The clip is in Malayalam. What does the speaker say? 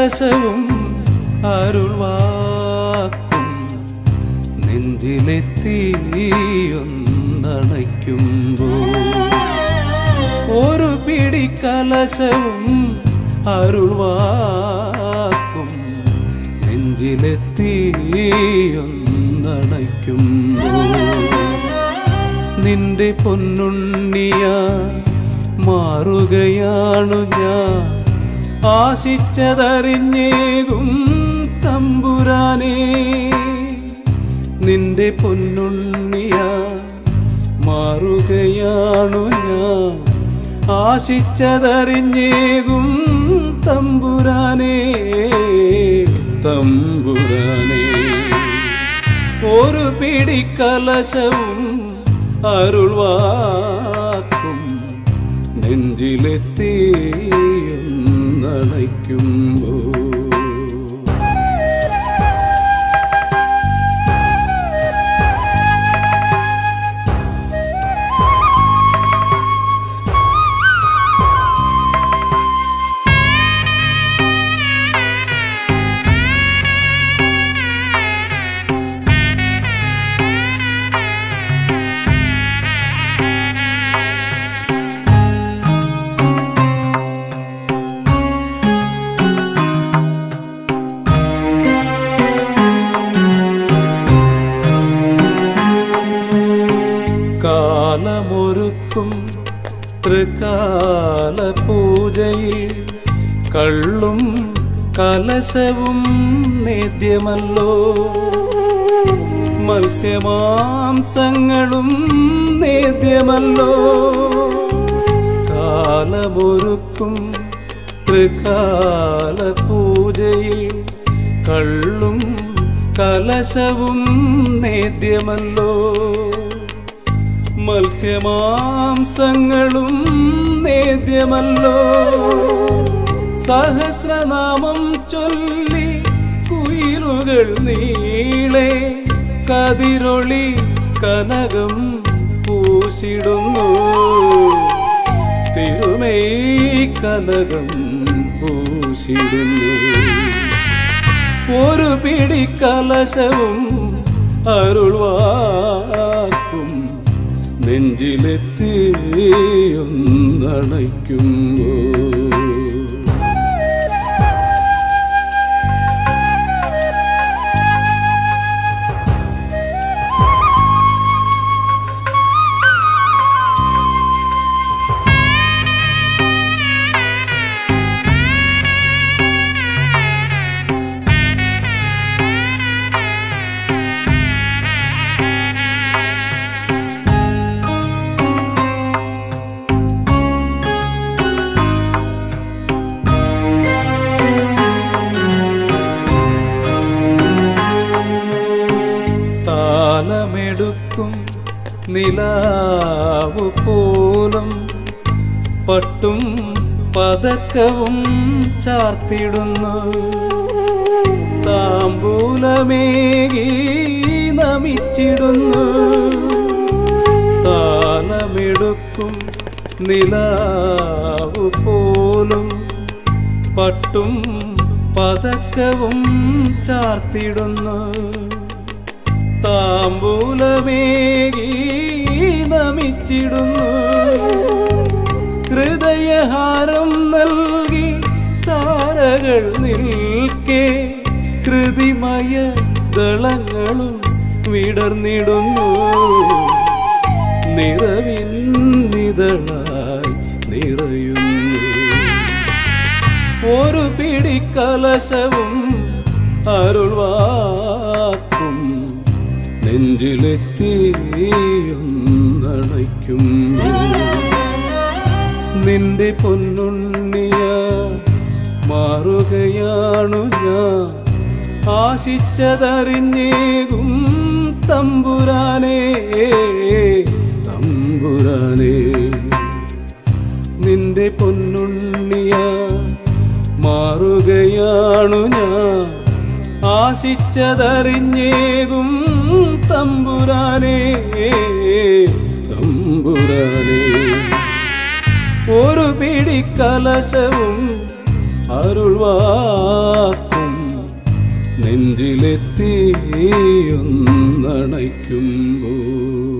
കലശവും അരുൾവാക്കും നെഞ്ചിലെത്തിയൊന്നണയ്ക്കുമ്പോൾ ഒരു പിടി കലശവും അരുൾവാക്കും നെഞ്ചിലെത്തിയൊന്നണയ്ക്കുമ്പോൾ നിന്റെ പൊന്നുണ്ണിയ മാറുകയാണു ഞാൻ ആശിച്ചതറിഞ്ഞേകും തമ്പുരാനേ നിന്റെ പൊന്നുണ്ണിയ മാറുകയാണു ഞാൻ ആശിച്ചതറിഞ്ഞേകും തമ്പുരാനേ തമ്പുരാനേ ഒരു പിടി കലശവും അരുൾവാക്കും നെഞ്ചിലെത്തി എന്നണയ്ക്കുമ്പോൾ കാലമൊരുക്കും തൃക്കാല പൂജയിൽ കള്ളും കലശവും നേദ്യമല്ലോ മത്സ്യമാംസങ്ങളും നേദ്യമല്ലോ കാലമൊരുക്കും തൃക്കാല പൂജയിൽ കള്ളും കലശവും നേദ്യമല്ലോ മത്സ്യമാംസങ്ങളും നേദ്യമല്ലോ സഹസ്രനാമം ചൊല്ലി കുയിലുകൾ നീളെ കതിരൊളി കനകം പൂശിടുന്നു തിരുമൈ കനകം പൂശിടുന്നു ഒരു പിടി കലശവും അരുൾവാക്കും നെഞ്ചിലെത്തി ഒന്നണയ്ക്കുമ്പോൾ താലമെടുക്കും നിലാവു പോലും പട്ടും പതക്കവും ചാർത്തിടുന്നു താമ്പൂലമേകി നമിച്ചിടുന്നു താലമെടുക്കും നിലാവു പോലും പട്ടും പതക്കവും ചാർത്തിടുന്നു താമ്പൂലമേകി നമിച്ചിടുന്നു ഹൃദയഹാരം നൽകി താരകൾ നിൽക്കെ ഹൃതിമയ ദളങ്ങളും വിടർന്നിടുന്നു നിറവിൻ നിതളായി നിറയുന്നു ഒരു പിടി കലശവും അരുൾവാക്കും നെഞ്ചിലെത്തി ഒന്നണയ്ക്കുമ്പോൾ നിന്റെ പൊന്നുണ്ണിയ മാറുകയാണു ഞാൻ ആശിച്ചതറിഞ്ഞേകും തമ്പുരാനേ തമ്പുരാനേ നിന്റെ പൊന്നുണ്ണിയ മാറുകയാണു ഞാൻ ആശിച്ചതറിഞ്ഞേകും തമ്പുരാനേ തമ്പുരാനേ ഒരു പിടി കലശവും അരുൾവാക്കും നെഞ്ചിലെത്തിയൊന്നണയ്ക്കുമ്പോൾ